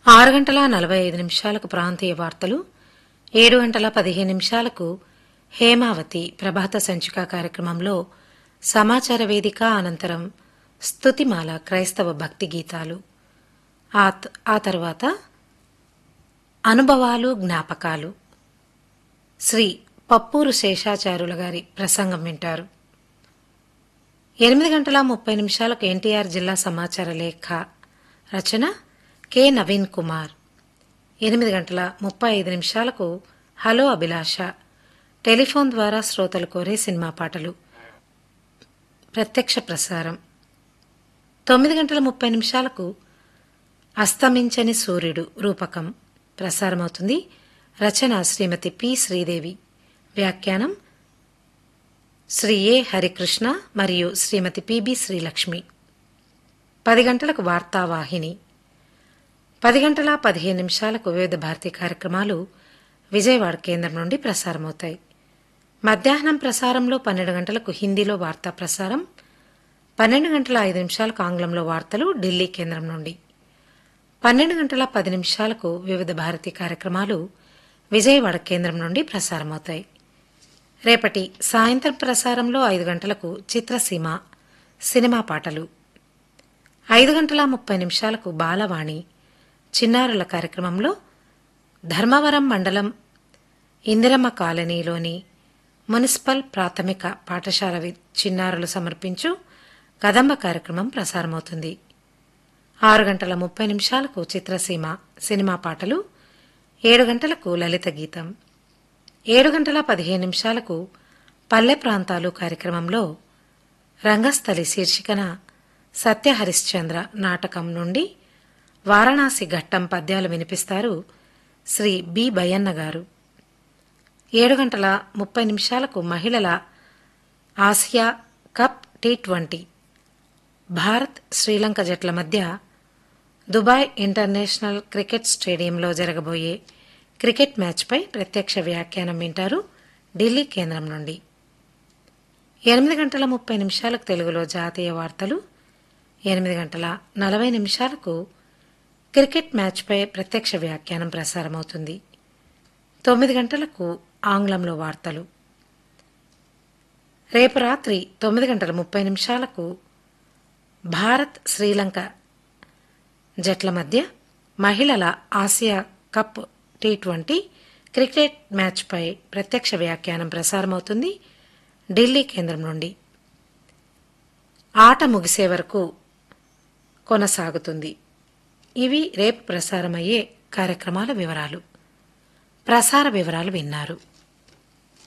ఆరు గంటల నలభై ఐదు నిమిషాలకు ప్రాంతీయ వార్తలు ఏడు గంటల పదిహేను నిమిషాలకు హేమావతి ప్రభాత సంచిక కార్యక్రమంలో సమాచార వేదిక అనంతరం స్తుతిమాల క్రైస్తవ భక్తి గీతాలు ఆ త- ఆ తర్వాత అనుభవాలు జ్ఞాపకాలు శ్రీ పప్పూరు శేషాచార్యుల గారి ప్రసంగం వింటారు ఎనిమిది గంటల ముప్పై నిమిషాలకు ఎన్టీఆర్ జిల్లా సమాచార లేఖ రచన కె నవీన్ కుమార్ ఎనిమిది గంటల ముప్పై ఐదు నిమిషాలకు హలో అభిలాష టెలిఫోన్ ద్వారా శ్రోతలు కోరే సినిమా పాటలు ప్రత్యక్ష ప్రసారం తొమ్మిది గంటల ముప్పై నిమిషాలకు అస్తమించని సూర్యుడు రూపకం ప్రసారమవుతుంది రచన శ్రీమతి పి శ్రీదేవి వ్యాఖ్యానం శ్రీ ఏ హరికృష్ణ మరియు శ్రీమతి పిబి శ్రీలక్ష్మి పది గంటలకు వార్తావాహిని పది గంటల పదిహేను నిమిషాలకు వివిధ భారతీ కార్యక్రమాలు విజయవాడ కేంద్రం నుండి ప్రసారమవుతాయి మధ్యాహ్నం ప్రసారంలో పన్నెండు గంటలకు హిందీలో వార్తా ప్రసారం పన్నెండు గంటల ఐదు నిమిషాలకు ఆంగ్లంలో వార్తలు ఢిల్లీ కేంద్రం నుండి పన్నెండు గంటల పది నిమిషాలకు వివిధ భారతీ కార్యక్రమాలు విజయవాడ కేంద్రం నుండి ప్రసారమవుతాయి రేపటి సాయంత్రం ప్రసారంలో ఐదు గంటలకు చిత్రసీమ సినిమా పాటలు ఐదు గంటల ముప్పై నిమిషాలకు బాలవాణి చిన్నారుల కార్యక్రమంలో ధర్మవరం మండలం ఇందిరమ్మ కాలనీలోని మున్సిపల్ ప్రాథమిక పాఠశాల వి- చిన్నారులు సమర్పించు కదంబ కార్యక్రమం ప్రసారమవుతుంది ఆరు గంటల ముప్పై నిమిషాలకు చిత్రసీమ సినిమా పాటలు ఏడు గంటలకు లలిత గీతం ఏడు గంటల పదిహేను నిమిషాలకు పల్లె ప్రాంతాలు కార్యక్రమంలో రంగస్థలి శీర్షికన సత్య హరిశ్చంద్ర నాటకం నుండి వారణాసి ఘట్టం పద్యాలు వినిపిస్తారు శ్రీ బి బయ్యన్న గారు ఏడు గంటల ముప్పై నిమిషాలకు మహిళల Asia cup T twenty Bharat Sri Lanka జట్ల మధ్య దుబాయ్ ఇంటర్నేషనల్ క్రికెట్ స్టేడియంలో జరగబోయే క్రికెట్ మ్యాచ్పై ప్రత్యక్ష వ్యాఖ్యానం వింటారు ఢిల్లీ కేంద్రం నుండి ఎనిమిది గంటల ముప్పై నిమిషాలకు తెలుగులో జాతీయ వార్తలు ఎనిమిది గంటల నలభై నిమిషాలకు క్రికెట్ మ్యాచ్పై ప్రత్యక్ష వ్యాఖ్యానం ప్రసారమవుతుంది తొమ్మిది గంటలకు ఆంగ్లంలో వార్తలు రేపు రాత్రి తొమ్మిది గంటల ముప్పై నిమిషాలకు భారత్ శ్రీలంక జట్ల మధ్య మహిళల Asia cup T twenty cricket మ్యాచ్పై ప్రత్యక్ష వ్యాఖ్యానం ప్రసారమవుతుంది ఢిల్లీ కేంద్రం నుండి ఆట ముగిసే వరకు కొనసాగుతుంది ఇవి రేపు ప్రసారమయ్యే కార్యక్రమాల వివరాలు ప్రసార వివరాలు విన్నారు